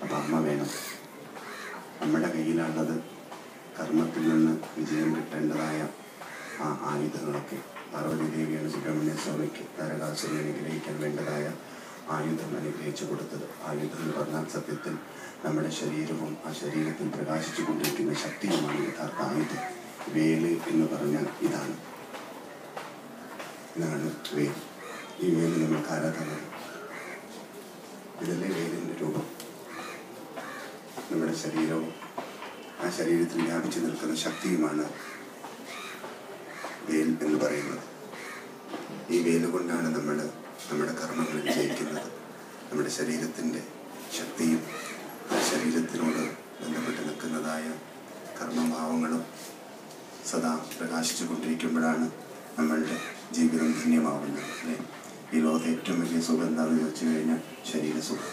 അപ്പം അമ്മ വേണം നമ്മുടെ കയ്യിലുള്ളത് കർമ്മത്തിൽ നിന്ന് വിജയം കിട്ടേണ്ടതായ ആ ആയുധങ്ങളൊക്കെ പാർവതി ദേവിയാണ് സുബ്രഹ്മണ്യ സ്വാമിക്ക് താരകാസുരനെ അനുഗ്രഹിക്കാൻ വേണ്ടതായ ആയുധം അനുഗ്രഹിച്ചു കൊടുത്തത് ആയുധം എന്ന് പറഞ്ഞാൽ സത്യത്തിൽ നമ്മുടെ ശരീരവും ആ ശരീരത്തിൽ പ്രകാശിച്ചു കൊണ്ടിരിക്കുന്ന ശക്തിയുമാണ് യഥാർത്ഥ ആയുധം വേല് എന്ന് പറഞ്ഞാൽ ഇതാണ് ഇതാണ് വേൽ ഈ വേല് നമ്മൾക്ക് ആരാ തന്നത് ഇതല്ലേ വേലിൻ്റെ രൂപം നമ്മുടെ ശരീരവും ആ ശരീരത്തിൽ വ്യാപിച്ചു നിൽക്കുന്ന ശക്തിയുമാണ് വേൽ എന്ന് പറയുന്നത് ഈ വേല് കൊണ്ടാണ് നമ്മൾ നമ്മുടെ കർമ്മങ്ങൾ വിജയിക്കുന്നത് നമ്മുടെ ശരീരത്തിൻ്റെ ശക്തിയും ആ ശരീരത്തിനോട് ബന്ധപ്പെട്ട് നിൽക്കുന്നതായ കർമ്മഭാവങ്ങളും സദാ പ്രകാശിച്ചു കൊണ്ടിരിക്കുമ്പോഴാണ് നമ്മളുടെ ജീവിതം ധന്യമാവുന്നത് അല്ലേ ഈ ലോകത്തെ ഏറ്റവും വലിയ സുഖം എന്താണെന്ന് ചോദിച്ചു കഴിഞ്ഞാൽ ശരീരസുഖം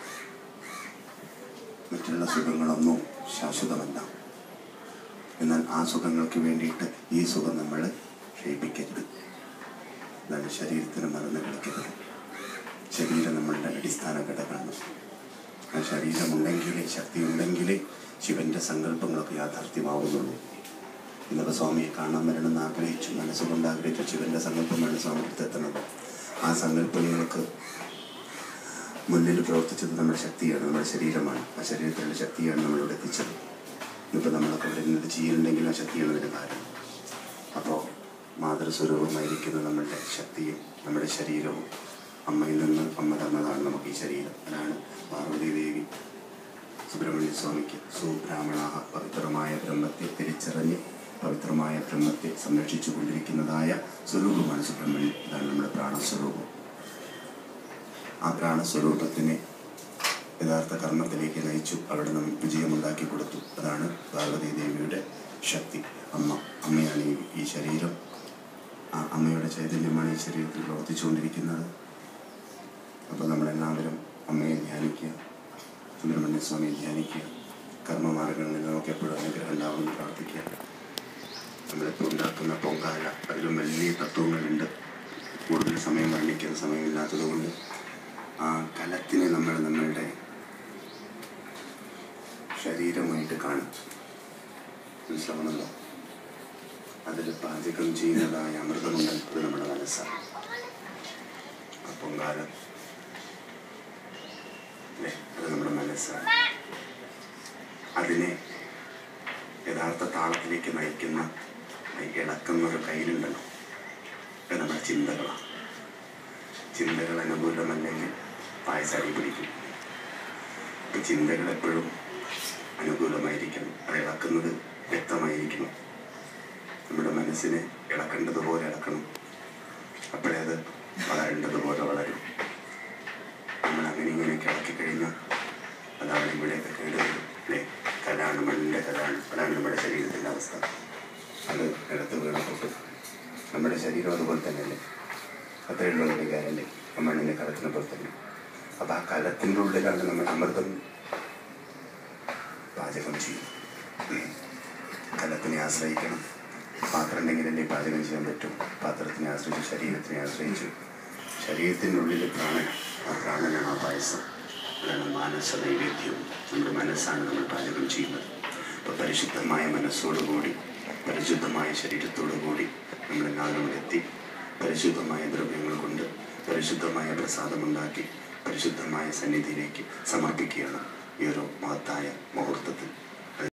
മറ്റുള്ള സുഖങ്ങളൊന്നും ശാശ്വതമല്ല എന്നാൽ ആ സുഖങ്ങൾക്ക് വേണ്ടിയിട്ട് ഈ സുഖം നമ്മൾ ക്ഷയിപ്പിക്കരുത് അതാണ് ശരീരത്തിന് മറന്ന് കളിക്കരുത് ശരീരം നമ്മളുടെ അടിസ്ഥാന ഘടകമാണ് ആ ശരീരമുണ്ടെങ്കിലേ ശക്തി ഉണ്ടെങ്കിലേ ശിവന്റെ സങ്കല്പങ്ങളൊക്കെ യാഥാർത്ഥ്യമാവുന്നുള്ളൂ ഇന്നിപ്പോൾ സ്വാമിയെ കാണാൻ വരണമെന്ന് ആഗ്രഹിച്ചു മനസ്സുകൊണ്ട് ആഗ്രഹിച്ച ശിവന്റെ സങ്കല്പമാണ് സ്വാമി അടുത്തെത്തുന്നത് ആ സങ്കല്പങ്ങൾക്ക് മുന്നിൽ പ്രവർത്തിച്ചത് നമ്മുടെ ശക്തിയാണ് നമ്മുടെ ശരീരമാണ് ആ ശരീരത്തിലുള്ള ശക്തിയാണ് നമ്മളിവിടെ എത്തിച്ചത് ഇന്നിപ്പോൾ നമ്മളൊക്കെ ഇവിടെ നിന്നത് ചെയ്യുന്നുണ്ടെങ്കിൽ ആ ശക്തിയാണ് ഇതിന് കാരണം അപ്പോൾ മാതൃസ്വരൂപമായിരിക്കുന്ന നമ്മളുടെ ശക്തിയും നമ്മുടെ ശരീരവും അമ്മയിൽ നിന്ന് അമ്മ തന്നതാണ് നമുക്ക് ഈ ശരീരം അതാണ് പാർവതി ദേവി സുബ്രഹ്മണ്യ സ്വാമിക്ക് സുബ്രാഹ്മണ പവിത്രമായ ബ്രഹ്മത്തെ തിരിച്ചറിഞ്ഞ് പവിത്രമായ ബ്രഹ്മത്തെ സംരക്ഷിച്ചു കൊണ്ടിരിക്കുന്നതായ സ്വരൂപമാണ് സുബ്രഹ്മണ്യം ഇതാണ് നമ്മുടെ പ്രാണസ്വരൂപം ആ പ്രാണസ്വരൂപത്തിനെ യഥാർത്ഥ കർമ്മത്തിലേക്ക് നയിച്ചു അവിടെ നമ്മൾ വിജയമുണ്ടാക്കി കൊടുത്തു അതാണ് പാർവതി ദേവിയുടെ ശക്തി അമ്മ അമ്മയാണ് ഈ ഈ ശരീരം ആ അമ്മയുടെ ചൈതന്യമാണ് ഈ ശരീരത്തിൽ പ്രവർത്തിച്ചുകൊണ്ടിരിക്കുന്നത് അപ്പോൾ നമ്മളെല്ലാവരും അമ്മയെ ധ്യാനിക്കുക സുബ്രഹ്മണ്യ സ്വാമിയെ ധ്യാനിക്കുക കർമ്മമാർഗങ്ങളിൽ നമുക്ക് എപ്പോഴും അനുഗ്രഹം ഉണ്ടാവുമെന്ന് പ്രാർത്ഥിക്കുക നമ്മളിപ്പോൾ ഉണ്ടാക്കുന്ന പൊങ്കാല അതിലും വലിയ തത്വങ്ങളുണ്ട് കൂടുതൽ സമയം വർണ്ണിക്കുന്ന സമയമില്ലാത്തതുകൊണ്ട് ആ കലത്തിനെ നമ്മൾ നമ്മളുടെ ശരീരമായിട്ട് കാണും മനസ്സിലാവണല്ലോ അതിൽ പാചകം ചെയ്യുന്നതായ അമൃതമുണ്ട് അത് നമ്മുടെ മനസ്സാണ് ആ പൊങ്കാല അല്ലേ അത് നമ്മുടെ മനസ്സാണ് അതിനെ യഥാർത്ഥ താളത്തിലേക്ക് നയിക്കുന്ന ഇളക്കുന്ന ഒരു കയ്യിലുണ്ടല്ലോ അത് നമ്മുടെ ചിന്തകളാണ് ചിന്തകൾ അനുകൂലമല്ലെങ്കിൽ പായസാടി പിടിക്കും ഇപ്പം ചിന്തകൾ എപ്പോഴും അനുകൂലമായിരിക്കണം അത് ഇളക്കുന്നത് വ്യക്തമായിരിക്കണം നമ്മുടെ മനസ്സിനെ ഇളക്കേണ്ടതുപോലെ ഇളക്കണം അപ്പോഴേ അത് വളരേണ്ടതുപോലെ വളരും നമ്മൾ അങ്ങനെ ഇങ്ങനെയൊക്കെ ഇളക്കി കഴിഞ്ഞാൽ അതാണ് ഇവിടെയൊക്കെ കേടുവരും അല്ലേ കലാണ് മണ്ണിൻ്റെ കലാണ് അതാണ് നമ്മുടെ ശരീരത്തിൻ്റെ അവസ്ഥ അത് ഇടത്ത് വീണ് പൊട്ടും നമ്മുടെ ശരീരം അതുപോലെ തന്നെയല്ലേ അത്രയുള്ള ഒരു ഗ്യാരണ്ടി ആ മണ്ണിൻ്റെ കലത്തിനെ പോലെ തന്നെ അപ്പം ആ കലത്തിൻ്റെ ഉള്ളിലാണ് നമ്മൾ അമൃതം പാചകം ചെയ്യും കലത്തിനെ ആശ്രയിക്കണം പാത്രം ഉണ്ടെങ്കിലല്ലേ പാചകം ചെയ്യാൻ പറ്റും പാത്രത്തിനെ ആശ്രയിച്ച് ശരീരത്തിനെ ആശ്രയിച്ച് ശരീരത്തിൻ്റെ ഉള്ളിൽ പ്രാണൻ ആ പ്രാണനാണ് ആ പായസം അതാണ് മാനസ നൈവേദ്യം നമ്മുടെ മനസ്സാണ് നമ്മൾ പാചകം ചെയ്യുന്നത് അപ്പോൾ പരിശുദ്ധമായ മനസ്സോടുകൂടി പരിശുദ്ധമായ ശരീരത്തോടു കൂടി നമ്മളെല്ലാവരും ഇവിടെ എത്തി പരിശുദ്ധമായ ദ്രവ്യങ്ങൾ കൊണ്ട് പരിശുദ്ധമായ പ്രസാദമുണ്ടാക്കി പരിശുദ്ധമായ സന്നിധിയിലേക്ക് സമർപ്പിക്കുകയാണ് ഈ ഒരു മഹത്തായ